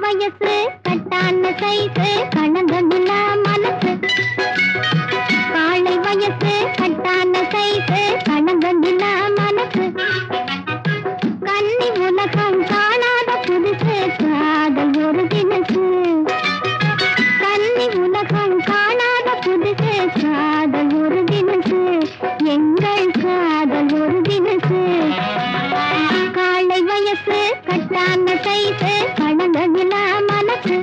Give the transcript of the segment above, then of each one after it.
வயசு கட்டான சைஸு கணங்கமில்ல மனசு காலை வயசு கட்டான சைஸு கணங்கமில்ல மனசு கன்னி உலகம் காணாத புதுசு காதல் ஒரு தினசு கன்னி உலகம் காணாத புதுசு காதல் ஒரு தினசு எங்கள் காதல் ஒரு தினசு காலை வயசு கட்டான சைஸு கணங்கமில்ல மனசு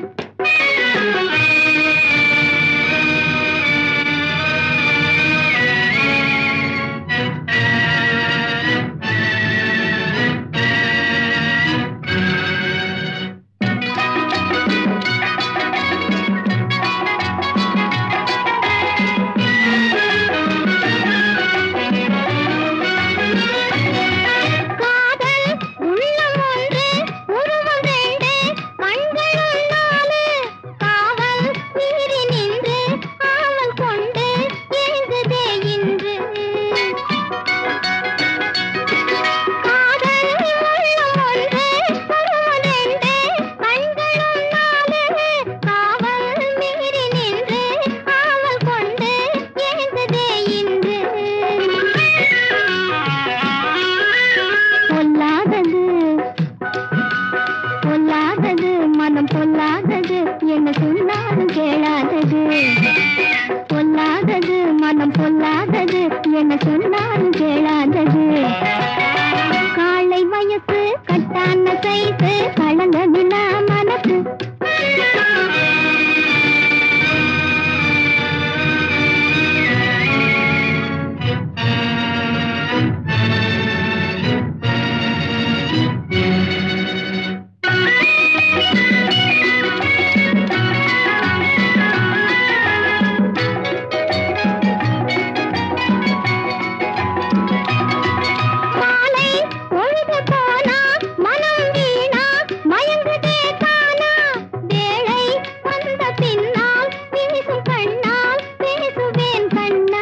காதல் உள்ளம் ஒன்று உருவம் ரெண்டு கண்களும் நாலு காவல் மீறி நின்று ஆவல் கொண்டு ஏங்குதே இன்று காதல் உள்ளம் ஒன்று உருவம் ரெண்டு கண்களும் நாலு காவல் மீறி நின்று ஆவல் கொண்டு ஏங்குதே இன்று பொல்லாதது பொல்லாதது மனம் பொல்லாதது என்ன சொன்னாலும் கேளாதது பொல்லாதது மனம் பொல்லாதது என்ன சொன்னாலும் கேளாதது காலை வயசு கட்டான சைஸு கலங்கமில்லா மனசு மாலை பொழுது போனா மனம் வீணா மயங்குதே தானா வேளை வந்த பின்னால் வீசும் கண்ணால் பேசுவேன் கண்ணா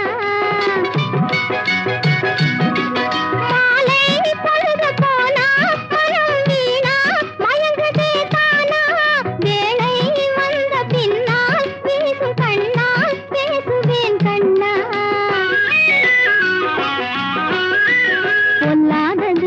மாலை பொழுது போனா மனம் வீணா மயங்குதே தானா வேளை வந்த பின்னால் வீசும் கண்ணால் பேசுவேன் கண்ணா பொல்லாதது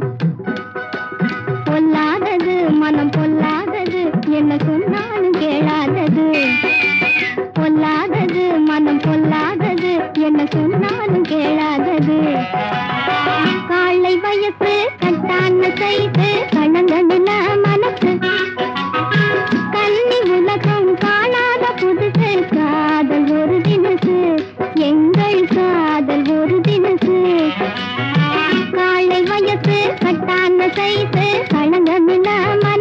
பொல்லாதது மனம் பொல்லாதது என்ன சொன்னாலும் கேளாதது பொல்லாதது மனம் பொல்லாதது என்ன சொன்னாலும் கேளாதது காலை வயசு கட்டான சைஸு கணங்கனில மனசு கன்னி உலகம் காணாத புதுசு காதல் ஒரு தினசு எங்கள் காதல் ஒரு தினசு காலை வயசு கட்டான சைஸு கலங்கமில்ல